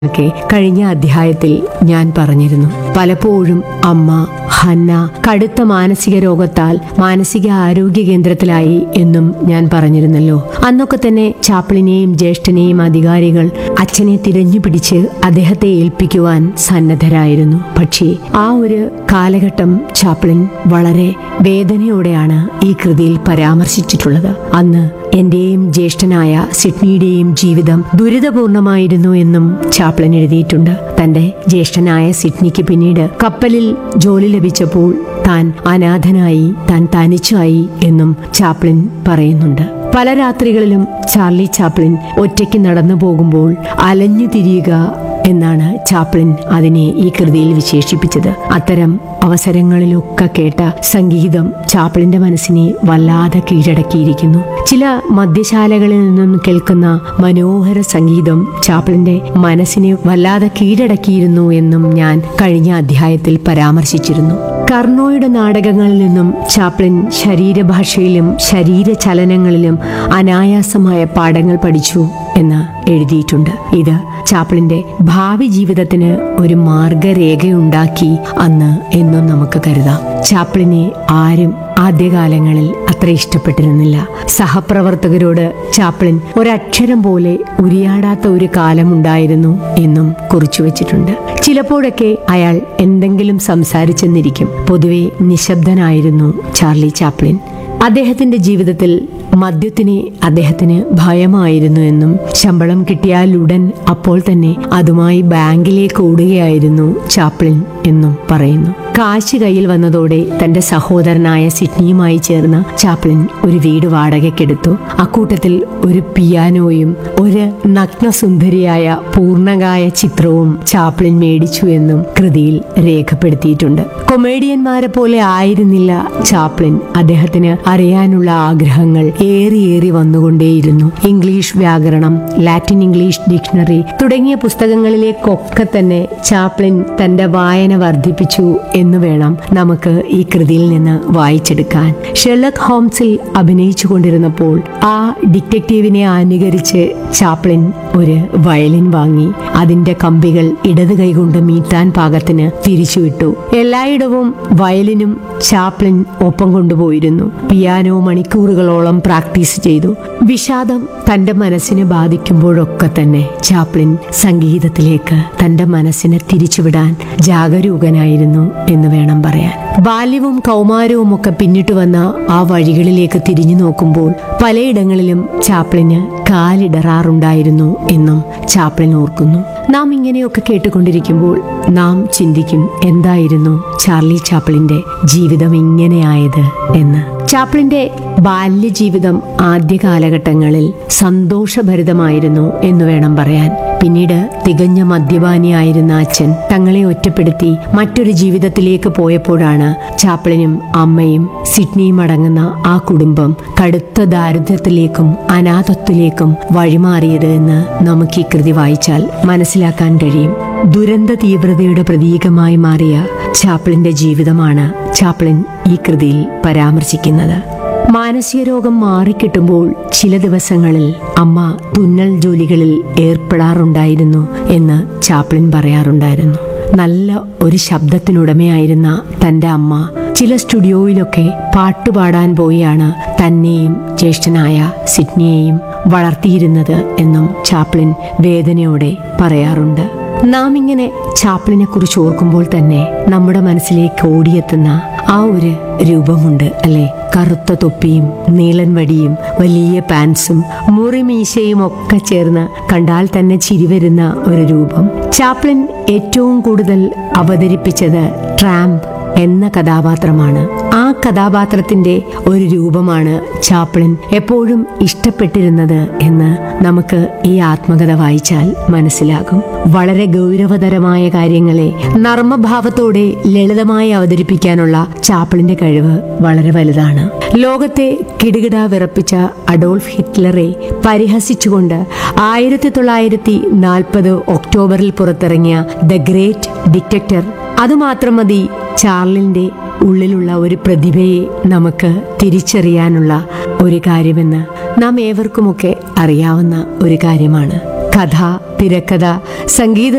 ഒക്കെ കഴിഞ്ഞ അധ്യായത്തിൽ ഞാൻ പറഞ്ഞിരുന്നു പലപ്പോഴും അമ്മ ഹന്ന കടുത്ത മാനസിക രോഗത്താൽ മാനസിക ആരോഗ്യ കേന്ദ്രത്തിലായി എന്നും ഞാൻ പറഞ്ഞിരുന്നല്ലോ അന്നൊക്കെ തന്നെ ചാപ്പിളിനെയും ജ്യേഷ്ഠനെയും അധികാരികൾ അച്ഛനെ തിരഞ്ഞു പിടിച്ച് അദ്ദേഹത്തെ ഏൽപ്പിക്കുവാൻ സന്നദ്ധരായിരുന്നു പക്ഷേ ആ ഒരു കാലഘട്ടം ചാപ്പിളിൻ വളരെ വേദനയോടെയാണ് ഈ കൃതിയിൽ പരാമർശിച്ചിട്ടുള്ളത് അന്ന് എന്റെയും ജ്യേഷ്ഠനായ സിഡ്നിയുടെയും ജീവിതം ദുരിതപൂർണമായിരുന്നു എന്നും ചാപ്ലൻ എഴുതിയിട്ടുണ്ട് തന്റെ ജ്യേഷ്ഠനായ സിഡ്നിക്ക് പിന്നീട് കപ്പലിൽ ജോലി ലഭിച്ചപ്പോൾ താൻ അനാഥനായി താൻ തനിച്ചായി എന്നും ചാപ്ലിൻ പറയുന്നുണ്ട് പല രാത്രികളിലും ചാർലി ചാപ്ലിൻ ഒറ്റയ്ക്ക് നടന്നു പോകുമ്പോൾ അലഞ്ഞു തിരിയുക എന്നാണ് ചാപ്ലിൻ അതിനെ ഈ കൃതിയിൽ വിശേഷിപ്പിച്ചത് അത്തരം അവസരങ്ങളിലൊക്കെ കേട്ട സംഗീതം ചാപ്ലിന്റെ മനസ്സിനെ വല്ലാതെ കീഴടക്കിയിരിക്കുന്നു ചില മദ്യശാലകളിൽ നിന്നും കേൾക്കുന്ന മനോഹര സംഗീതം ചാപ്ലിന്റെ മനസ്സിനെ വല്ലാതെ കീഴടക്കിയിരുന്നു എന്നും ഞാൻ കഴിഞ്ഞ അധ്യായത്തിൽ പരാമർശിച്ചിരുന്നു കർണോയുടെ നാടകങ്ങളിൽ നിന്നും ചാപ്ലിൻ ശരീരഭാഷയിലും ശരീരചലനങ്ങളിലും അനായാസമായ പാഠങ്ങൾ പഠിച്ചു എന്ന് എഴുതിയിട്ടുണ്ട് ഇത് ചാപ്ലിന്റെ ഭാവി ജീവിതത്തിന് ഒരു മാർഗരേഖയുണ്ടാക്കി അന്ന് എന്നും നമുക്ക് കരുതാം ചാപ്ലിനെ ആരും ആദ്യകാലങ്ങളിൽ അത്ര ഇഷ്ടപ്പെട്ടിരുന്നില്ല സഹപ്രവർത്തകരോട് ചാപ്ലിൻ ഒരക്ഷരം പോലെ ഉരിയാടാത്ത ഒരു കാലമുണ്ടായിരുന്നു എന്നും കുറിച്ചു വച്ചിട്ടുണ്ട് ചിലപ്പോഴൊക്കെ അയാൾ എന്തെങ്കിലും സംസാരിച്ചെന്നിരിക്കും പൊതുവെ നിശബ്ദനായിരുന്നു ചാർലി ചാപ്ലിൻ അദ്ദേഹത്തിന്റെ ജീവിതത്തിൽ മദ്യത്തിനെ അദ്ദേഹത്തിന് ഭയമായിരുന്നു എന്നും ശമ്പളം കിട്ടിയാൽ ഉടൻ അപ്പോൾ തന്നെ അതുമായി ബാങ്കിലേക്ക് ഓടുകയായിരുന്നു ചാപ്ലിൻ എന്നും പറയുന്നു കാശ് കയ്യിൽ വന്നതോടെ തന്റെ സഹോദരനായ സിഡ്നിയുമായി ചേർന്ന് ചാപ്ലിൻ ഒരു വീട് വാടകയ്ക്കെടുത്തു അക്കൂട്ടത്തിൽ ഒരു പിയാനോയും ഒരു നഗ്നസുന്ദരിയായ പൂർണ്ണകായ ചിത്രവും ചാപ്ലിൻ മേടിച്ചു എന്നും കൃതിയിൽ രേഖപ്പെടുത്തിയിട്ടുണ്ട് കൊമേഡിയന്മാരെ പോലെ ആയിരുന്നില്ല ചാപ്ലിൻ അദ്ദേഹത്തിന് അറിയാനുള്ള ആഗ്രഹങ്ങൾ ഏറി ഏറി വന്നുകൊണ്ടേയിരുന്നു ഇംഗ്ലീഷ് വ്യാകരണം ലാറ്റിൻ ഇംഗ്ലീഷ് ഡിക്ഷണറി തുടങ്ങിയ പുസ്തകങ്ങളിലേക്കൊക്കെ തന്നെ ചാപ്ലിൻ തന്റെ വായന വർദ്ധിപ്പിച്ചു എന്ന് വേണം നമുക്ക് ഈ കൃതിയിൽ നിന്ന് വായിച്ചെടുക്കാൻ ഷെർലക് ഹോംസിൽ അഭിനയിച്ചു കൊണ്ടിരുന്നപ്പോൾ ആ ഡിറ്റക്റ്റീവിനെ അനുകരിച്ച് ചാപ്ലിൻ ഒരു വയലിൻ വാങ്ങി അതിന്റെ കമ്പികൾ ഇടത് കൈകൊണ്ട് മീട്ടാൻ പാകത്തിന് തിരിച്ചുവിട്ടു എല്ലായിടവും വയലിനും ചാപ്ലിൻ ഒപ്പം കൊണ്ടുപോയിരുന്നു പിയാനോ മണിക്കൂറുകളോളം പ്രാക്ടീസ് ചെയ്തു വിഷാദം തന്റെ മനസ്സിനെ ബാധിക്കുമ്പോഴൊക്കെ തന്നെ ചാപ്ലിൻ സംഗീതത്തിലേക്ക് തന്റെ മനസ്സിനെ തിരിച്ചുവിടാൻ ജാഗരൂകനായിരുന്നു എന്ന് വേണം പറയാൻ ബാല്യവും കൗമാരവും ഒക്കെ പിന്നിട്ട് വന്ന ആ വഴികളിലേക്ക് തിരിഞ്ഞു നോക്കുമ്പോൾ പലയിടങ്ങളിലും ചാപ്ലിന് കാലിടറാറുണ്ടായിരുന്നു എന്നും ചാപ്ലിൻ ഓർക്കുന്നു നാം ഇങ്ങനെയൊക്കെ കേട്ടുകൊണ്ടിരിക്കുമ്പോൾ നാം ചിന്തിക്കും എന്തായിരുന്നു ചാർലി ചാപ്ലിന്റെ ജീവിതം ഇങ്ങനെയായത് എന്ന് ചാപ്ലിന്റെ ബാല്യജീവിതം ആദ്യ കാലഘട്ടങ്ങളിൽ സന്തോഷഭരിതമായിരുന്നു എന്ന് വേണം പറയാൻ പിന്നീട് തികഞ്ഞ മദ്യപാനിയായിരുന്ന അച്ഛൻ തങ്ങളെ ഒറ്റപ്പെടുത്തി മറ്റൊരു ജീവിതത്തിലേക്ക് പോയപ്പോഴാണ് ചാപ്ലിനും അമ്മയും സിഡ്നിയും അടങ്ങുന്ന ആ കുടുംബം കടുത്ത ദാരിദ്ര്യത്തിലേക്കും അനാഥത്വത്തിലേക്കും വഴിമാറിയത് എന്ന് നമുക്ക് ഈ കൃതി വായിച്ചാൽ മനസ്സിലാക്കാൻ കഴിയും ദുരന്ത തീവ്രതയുടെ പ്രതീകമായി മാറിയ ചാപ്ലിന്റെ ജീവിതമാണ് ചാപ്ലിൻ ഈ കൃതിയിൽ പരാമർശിക്കുന്നത് മാനസിക രോഗം മാറിക്കിട്ടുമ്പോൾ ചില ദിവസങ്ങളിൽ അമ്മ തുന്നൽ ജോലികളിൽ ഏർപ്പെടാറുണ്ടായിരുന്നു എന്ന് ചാപ്ലിൻ പറയാറുണ്ടായിരുന്നു നല്ല ഒരു ശബ്ദത്തിനുടമയായിരുന്ന തന്റെ അമ്മ ചില സ്റ്റുഡിയോയിലൊക്കെ പാട്ടുപാടാൻ പോയാണ് തന്നെയും ജ്യേഷ്ഠനായ സിഡ്നിയെയും വളർത്തിയിരുന്നത് എന്നും ചാപ്ലിൻ വേദനയോടെ പറയാറുണ്ട് നാം ഇങ്ങനെ ചാപ്ലിനെ കുറിച്ച് ഓർക്കുമ്പോൾ തന്നെ നമ്മുടെ മനസ്സിലേക്ക് ഓടിയെത്തുന്ന ആ ഒരു രൂപമുണ്ട് അല്ലെ കറുത്ത തൊപ്പിയും നീളൻ വടിയും വലിയ പാൻസും മുറിമീശയും ഒക്കെ ചേർന്ന് കണ്ടാൽ തന്നെ ചിരി വരുന്ന ഒരു രൂപം ചാപ്ലിൻ ഏറ്റവും കൂടുതൽ അവതരിപ്പിച്ചത് ട്രാമ്പ് എന്ന കഥാപാത്രമാണ് ആ കഥാപാത്രത്തിന്റെ ഒരു രൂപമാണ് ചാപ്ലിൻ എപ്പോഴും ഇഷ്ടപ്പെട്ടിരുന്നത് എന്ന് നമുക്ക് ഈ ആത്മകഥ വായിച്ചാൽ മനസ്സിലാകും വളരെ ഗൗരവതരമായ കാര്യങ്ങളെ നർമ്മഭാവത്തോടെ ലളിതമായി അവതരിപ്പിക്കാനുള്ള ചാപ്ലിന്റെ കഴിവ് വളരെ വലുതാണ് ലോകത്തെ കിടുകിട വിറപ്പിച്ച അഡോൾഫ് ഹിറ്റ്ലറെ പരിഹസിച്ചുകൊണ്ട് ആയിരത്തി തൊള്ളായിരത്തി നാൽപ്പത് ഒക്ടോബറിൽ പുറത്തിറങ്ങിയ ദ ഗ്രേറ്റ് ഡിറ്റക്ടർ അതുമാത്രം മതി ചാർലിന്റെ ഉള്ളിലുള്ള ഒരു പ്രതിഭയെ നമുക്ക് തിരിച്ചറിയാനുള്ള ഒരു കാര്യമെന്ന് നാം ഏവർക്കുമൊക്കെ അറിയാവുന്ന ഒരു കാര്യമാണ് കഥ തിരക്കഥ സംഗീത